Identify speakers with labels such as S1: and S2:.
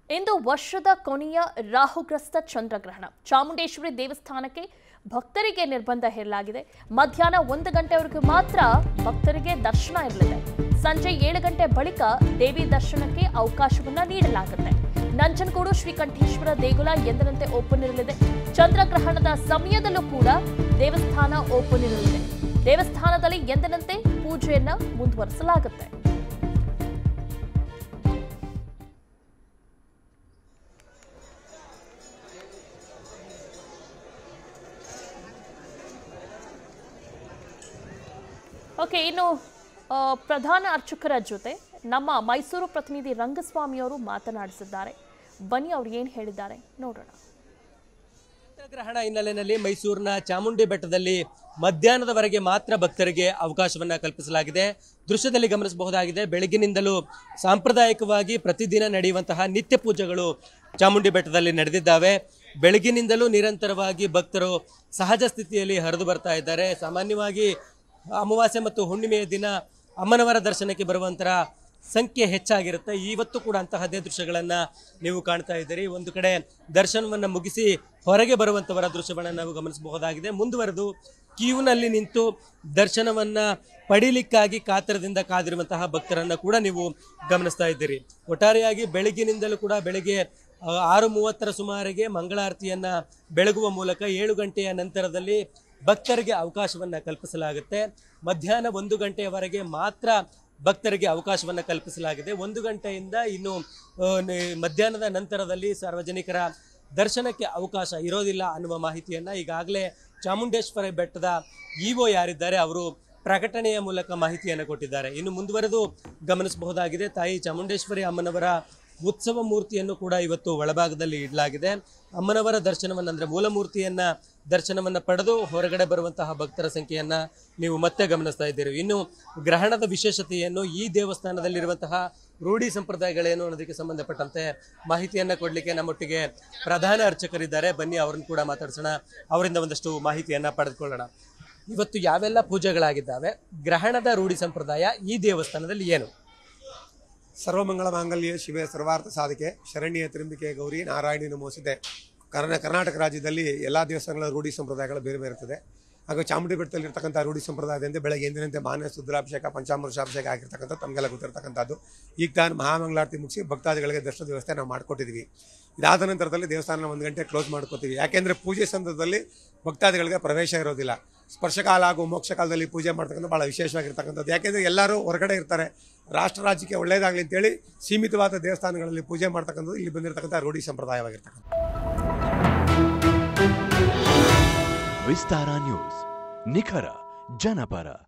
S1: ಇಂದು ವರ್ಷದ ಕೊನೆಯ ರಾಹುಗ್ರಸ್ತ ಚಂದ್ರಗ್ರಹಣ ಚಾಮುಂಡೇಶ್ವರಿ ದೇವಸ್ಥಾನಕ್ಕೆ ಭಕ್ತರಿಗೆ ನಿರ್ಬಂಧ ಹೇರಲಾಗಿದೆ ಮಧ್ಯಾಹ್ನ ಒಂದು ಗಂಟೆವರೆಗೂ ಮಾತ್ರ ಭಕ್ತರಿಗೆ ದರ್ಶನ ಇರಲಿದೆ ಸಂಜೆ ಏಳು ಗಂಟೆ ಬಳಿಕ ದೇವಿ ದರ್ಶನಕ್ಕೆ ಅವಕಾಶವನ್ನ ನೀಡಲಾಗುತ್ತೆ ನಂಜನಗೂಡು ಶ್ರೀಕಂಠೇಶ್ವರ ದೇಗುಲ ಎಂದಿನಂತೆ ಓಪನ್ ಇರಲಿದೆ ಚಂದ್ರಗ್ರಹಣದ ಸಮಯದಲ್ಲೂ ಕೂಡ ದೇವಸ್ಥಾನ ಓಪನ್ ಇರಲಿದೆ ದೇವಸ್ಥಾನದಲ್ಲಿ ಎಂದಿನಂತೆ ಪೂಜೆಯನ್ನ ಮುಂದುವರಿಸಲಾಗುತ್ತೆ ಓಕೆ ಇನ್ನು ಆ, ಪ್ರಧಾನ ಅರ್ಚಕರ ಜೊತೆ ನಮ್ಮ ಮೈಸೂರು ಪ್ರತಿನಿಧಿ ರಂಗಸ್ವಾಮಿಯವರು ಮಾತನಾಡಿಸಿದ್ದಾರೆ ಬನ್ನಿ ಅವ್ರು ಏನು ಹೇಳಿದ್ದಾರೆ ನೋಡೋಣ
S2: ಚಂದ್ರಗ್ರಹಣ ಹಿನ್ನೆಲೆಯಲ್ಲಿ ಮೈಸೂರಿನ ಚಾಮುಂಡಿ ಬೆಟ್ಟದಲ್ಲಿ ಮಧ್ಯಾಹ್ನದವರೆಗೆ ಮಾತ್ರ ಭಕ್ತರಿಗೆ ಅವಕಾಶವನ್ನ ಕಲ್ಪಿಸಲಾಗಿದೆ ದೃಶ್ಯದಲ್ಲಿ ಗಮನಿಸಬಹುದಾಗಿದೆ ಬೆಳಗಿನಿಂದಲೂ ಸಾಂಪ್ರದಾಯಿಕವಾಗಿ ಪ್ರತಿದಿನ ನಡೆಯುವಂತಹ ನಿತ್ಯ ಪೂಜೆಗಳು ಚಾಮುಂಡಿ ಬೆಟ್ಟದಲ್ಲಿ ನಡೆದಿದ್ದಾವೆ ಬೆಳಗಿನಿಂದಲೂ ನಿರಂತರವಾಗಿ ಭಕ್ತರು ಸಹಜ ಸ್ಥಿತಿಯಲ್ಲಿ ಹರಿದು ಬರ್ತಾ ಇದ್ದಾರೆ ಸಾಮಾನ್ಯವಾಗಿ ಅಮಾವಾಸ್ಯೆ ಮತ್ತು ಹುಣ್ಣಿಮೆಯ ದಿನ ಅಮ್ಮನವರ ದರ್ಶನಕ್ಕೆ ಬರುವಂತರ ಸಂಖ್ಯೆ ಹೆಚ್ಚಾಗಿರುತ್ತೆ ಇವತ್ತು ಕೂಡ ಅಂತಹದ್ದೇ ದೃಶ್ಯಗಳನ್ನ ನೀವು ಕಾಣ್ತಾ ಇದ್ದೀರಿ ಒಂದು ಕಡೆ ದರ್ಶನವನ್ನ ಮುಗಿಸಿ ಹೊರಗೆ ಬರುವಂತವರ ದೃಶ್ಯವನ್ನು ನಾವು ಗಮನಿಸಬಹುದಾಗಿದೆ ಮುಂದುವರೆದು ಕ್ಯೂನಲ್ಲಿ ನಿಂತು ದರ್ಶನವನ್ನ ಪಡೀಲಿಕ್ಕಾಗಿ ಕಾತರದಿಂದ ಕಾದಿರುವಂತಹ ಭಕ್ತರನ್ನ ಕೂಡ ನೀವು ಗಮನಿಸ್ತಾ ಇದ್ದೀರಿ ಒಟ್ಟಾರೆಯಾಗಿ ಬೆಳಗಿನಿಂದಲೂ ಕೂಡ ಬೆಳಿಗ್ಗೆ ಆ, ಆರು ಮೂವತ್ತರ ಸುಮಾರಿಗೆ ಮಂಗಳಾರತಿಯನ್ನ ಬೆಳಗುವ ಮೂಲಕ ಏಳು ಗಂಟೆಯ ನಂತರದಲ್ಲಿ ಭಕ್ತರಿಗೆ ಅವಕಾಶವನ್ನ ಕಲ್ಪಿಸಲಾಗುತ್ತೆ ಮಧ್ಯಾಹ್ನ ಒಂದು ಗಂಟೆಯವರೆಗೆ ಮಾತ್ರ ಭಕ್ತರಿಗೆ ಅವಕಾಶವನ್ನ ಕಲ್ಪಿಸಲಾಗಿದೆ ಒಂದು ಗಂಟೆಯಿಂದ ಇನ್ನು ಆ, ನೆ- ಮಧ್ಯಾಹ್ನದ ನಂತರದಲ್ಲಿ ಸಾರ್ವಜನಿಕರ ದರ್ಶನಕ್ಕೆ ಅವಕಾಶ ಇರೋದಿಲ್ಲ ಅನ್ನುವ ಮಾಹಿತಿಯನ್ನ ಈಗಾಗಲೇ ಚಾಮುಂಡೇಶ್ವರ ಬೆಟ್ಟದ ಇಒ ಯಾರಿದ್ದಾರೆ ಅವರು ಪ್ರಕಟಣೆಯ ಮೂಲಕ ಮಾಹಿತಿಯನ್ನು ಕೊಟ್ಟಿದ್ದಾರೆ ಇನ್ನು ಮುಂದುವರೆದು ಗಮನಿಸಬಹುದಾಗಿದೆ ತಾಯಿ ಚಾಮುಂಡೇಶ್ವರಿ ಅಮ್ಮನವರ ಉತ್ಸವ ಮೂರ್ತಿಯನ್ನು ಕೂಡ ಇವತ್ತು ಒಳಭಾಗದಲ್ಲಿ ಇಡಲಾಗಿದೆ ಅಮ್ಮನವರ ದರ್ಶನವನ್ನು ಅಂದರೆ ಮೂಲ ಮೂರ್ತಿಯನ್ನ ದರ್ಶನವನ್ನ ಪಡೆದು ಹೊರಗಡೆ ಬರುವಂತಹ ಭಕ್ತರ ಸಂಖ್ಯೆಯನ್ನ ನೀವು ಮತ್ತೆ ಗಮನಿಸ್ತಾ ಇದ್ದೀರಿ ಇನ್ನು ಗ್ರಹಣದ ವಿಶೇಷತೆಯನ್ನು ಈ ದೇವಸ್ಥಾನದಲ್ಲಿರುವಂತಹ ರೂಢಿ ಸಂಪ್ರದಾಯಗಳೇನು ಅನ್ನೋದಕ್ಕೆ ಸಂಬಂಧಪಟ್ಟಂತೆ ಮಾಹಿತಿಯನ್ನ ಕೊಡಲಿಕ್ಕೆ ನಮ್ಮೊಟ್ಟಿಗೆ ಪ್ರಧಾನ ಅರ್ಚಕರಿದ್ದಾರೆ ಬನ್ನಿ ಅವರನ್ನು ಕೂಡ ಮಾತಾಡ್ಸೋಣ ಅವರಿಂದ ಒಂದಷ್ಟು ಮಾಹಿತಿಯನ್ನ ಪಡೆದುಕೊಳ್ಳೋಣ ಇವತ್ತು ಯಾವೆಲ್ಲ ಪೂಜೆಗಳಾಗಿದ್ದಾವೆ ಗ್ರಹಣದ ರೂಢಿ ಸಂಪ್ರದಾಯ ಈ ದೇವಸ್ಥಾನದಲ್ಲಿ ಏನು
S3: ಸರ್ವಮಂಗಳ ಮಾಂಗಲ್ಯ ಶಿವೆ ಸರ್ವಾರ್ಥ ಸಾಧಕೆ ಶರಣ್ಯ ತ್ರಿಂಬಿಕೆ ಗೌರಿ ನಾರಾಯಣಿ ನಮೋಸಿದೆ ಕರ್ನ ಕರ್ನಾಟಕ ರಾಜ್ಯದಲ್ಲಿ ಎಲ್ಲ ದೇವಸ್ಥಾನಗಳ ರೂಢಿ ಸಂಪ್ರದಾಯಗಳು ಬೇರೆ ಬೇರೆ ಇರ್ತದೆ ಹಾಗೂ ಚಾಮುಂಡಿ ಬೆಟ್ಟದಲ್ಲಿ ಇರ್ತಕ್ಕಂಥ ರೂಢಿ ಸಂಪ್ರದಾಯದಿಂದ ಬೆಳಗ್ಗೆ ಎಂದಿನಂತೆ ಮಾನ್ಯ ಸುದ್ರಾಭಿಷೇಕ ಪಂಚಾಮೃಷಾಭಿಷೇಕ ಆಗಿರ್ತಕ್ಕಂಥ ತಮಗೆಲ್ಲ ಗೊತ್ತಿರ್ತಕ್ಕಂಥದ್ದು ಈಗ ತಾನು ಮಹಾಮಂಗಳಾರತಿ ಮುಗಿಸಿ ಭಕ್ತಾದಿಗಳಿಗೆ ದರ್ಶನದ ವ್ಯವಸ್ಥೆ ನಾವು ಮಾಡಿಕೊಟ್ಟಿದ್ವಿ ಇದಾದ ನಂತರದಲ್ಲಿ ದೇವಸ್ಥಾನ ಒಂದು ಗಂಟೆ ಕ್ಲೋಸ್ ಮಾಡ್ಕೋತೀವಿ ಯಾಕೆಂದರೆ ಪೂಜೆ ಸಂದರ್ಭದಲ್ಲಿ ಭಕ್ತಾದಿಗಳಿಗೆ ಪ್ರವೇಶ ಇರೋದಿಲ್ಲ ಸ್ಪರ್ಶಕಾಲ ಹಾಗೂ ಮೋಕ್ಷಕಾಲದಲ್ಲಿ ಪೂಜೆ ಮಾಡ್ತಕ್ಕಂಥ ಭಾಳ ವಿಶೇಷವಾಗಿರ್ತಕ್ಕಂಥದ್ದು ಯಾಕೆಂದರೆ ಎಲ್ಲರೂ ಹೊರಗಡೆ ಇರ್ತಾರೆ ರಾಷ್ಟ್ರ ರಾಜ್ಯಕ್ಕೆ ಒಳ್ಳೆಯದಾಗಲಿ ಅಂತೇಳಿ ಸೀಮಿತವಾದ ದೇವಸ್ಥಾನಗಳಲ್ಲಿ ಪೂಜೆ ಮಾಡ್ತಕ್ಕಂಥದ್ದು ಇಲ್ಲಿ ಬಂದಿರತಕ್ಕಂಥ ರೂಢಿ ಸಂಪ್ರದಾಯವಾಗಿರ್ತಕ್ಕಂಥ
S4: ವಿಸ್ತಾರ ನ್ಯೂಸ್ ನಿಖರ ಜನಪರ